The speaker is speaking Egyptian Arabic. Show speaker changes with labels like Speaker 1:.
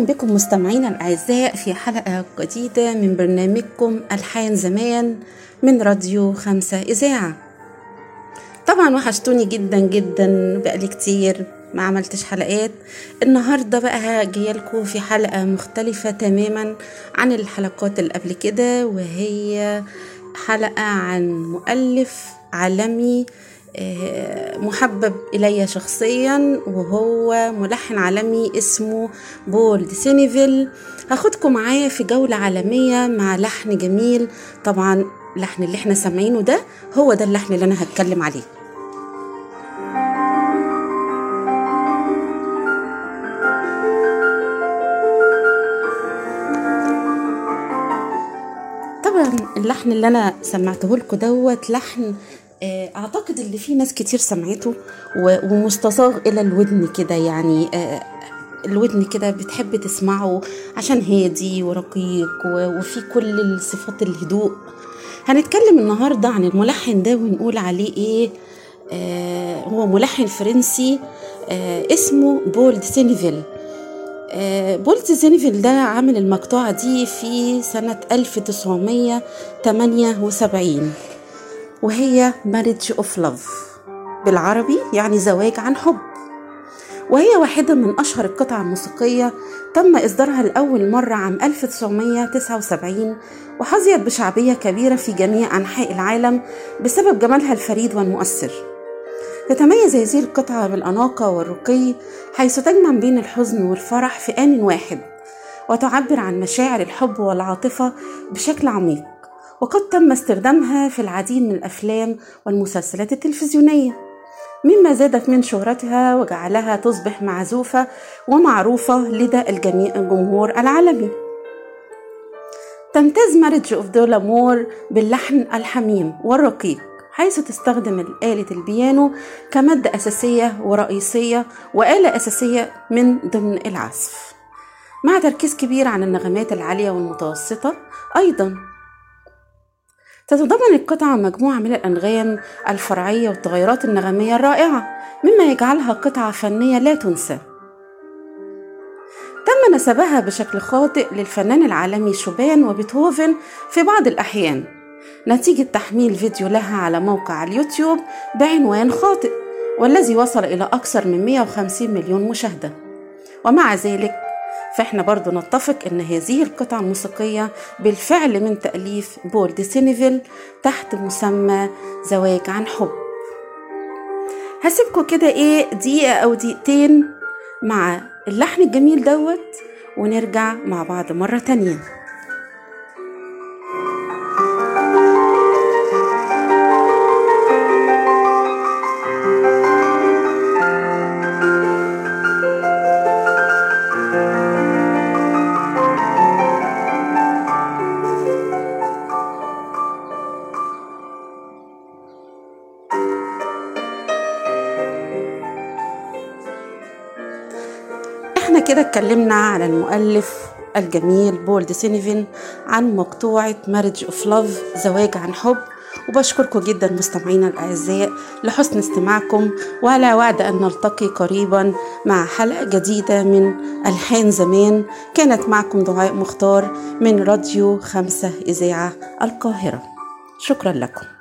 Speaker 1: بكم مستمعينا الأعزاء في حلقة جديدة من برنامجكم ألحان زمان من راديو خمسة إذاعة طبعا وحشتوني جدا جدا بقالي كتير ما عملتش حلقات النهاردة بقى جايلكم في حلقة مختلفة تماما عن الحلقات اللي قبل كده وهي حلقة عن مؤلف عالمي آه، محبب إلي شخصيا وهو ملحن عالمي اسمه بول دي سينيفيل هاخدكم معايا في جولة عالمية مع لحن جميل طبعا اللحن اللي احنا سامعينه ده هو ده اللحن اللي انا هتكلم عليه طبعا اللحن اللي انا سمعته لكم دوت لحن آه، اعتقد اللي فيه ناس كتير سمعته و- ومستصاغ الى الودن كده يعني آه، الودن كده بتحب تسمعه عشان هادي ورقيق و- وفيه كل الصفات الهدوء هنتكلم النهارده عن الملحن ده ونقول عليه ايه آه هو ملحن فرنسي آه اسمه بول دي سينيفيل آه، بولت زينفيل ده عامل المقطوعة دي في سنة 1978 وهي ماريج اوف لاف بالعربي يعني زواج عن حب وهي واحدة من أشهر القطع الموسيقية تم إصدارها لأول مرة عام 1979 وحظيت بشعبية كبيرة في جميع أنحاء العالم بسبب جمالها الفريد والمؤثر تتميز هذه القطعة بالأناقة والرقي حيث تجمع بين الحزن والفرح في آن واحد وتعبر عن مشاعر الحب والعاطفة بشكل عميق وقد تم استخدامها في العديد من الأفلام والمسلسلات التلفزيونية مما زادت من شهرتها وجعلها تصبح معزوفة ومعروفة لدى الجميع الجمهور العالمي تمتاز مارج اوف دولامور باللحن الحميم والرقيق حيث تستخدم آلة البيانو كمادة أساسية ورئيسية وآلة أساسية من ضمن العزف مع تركيز كبير عن النغمات العالية والمتوسطة أيضا تتضمن القطعة مجموعة من الأنغام الفرعية والتغيرات النغمية الرائعة مما يجعلها قطعة فنية لا تنسى تم نسبها بشكل خاطئ للفنان العالمي شوبان وبيتهوفن في بعض الأحيان نتيجة تحميل فيديو لها على موقع اليوتيوب بعنوان خاطئ والذي وصل إلى أكثر من 150 مليون مشاهدة ومع ذلك فإحنا برضو نتفق أن هذه القطعة الموسيقية بالفعل من تأليف بول دي سينيفيل تحت مسمى زواج عن حب هسيبكم كده ايه دقيقة أو دقيقتين مع اللحن الجميل دوت ونرجع مع بعض مرة تانية احنا كده اتكلمنا عن المؤلف الجميل بول دي سينيفين عن مقطوعة مارج اوف لاف زواج عن حب وبشكركم جدا مستمعينا الأعزاء لحسن استماعكم وعلى وعد أن نلتقي قريبا مع حلقة جديدة من ألحان زمان كانت معكم دعاء مختار من راديو خمسة إذاعة القاهرة شكرا لكم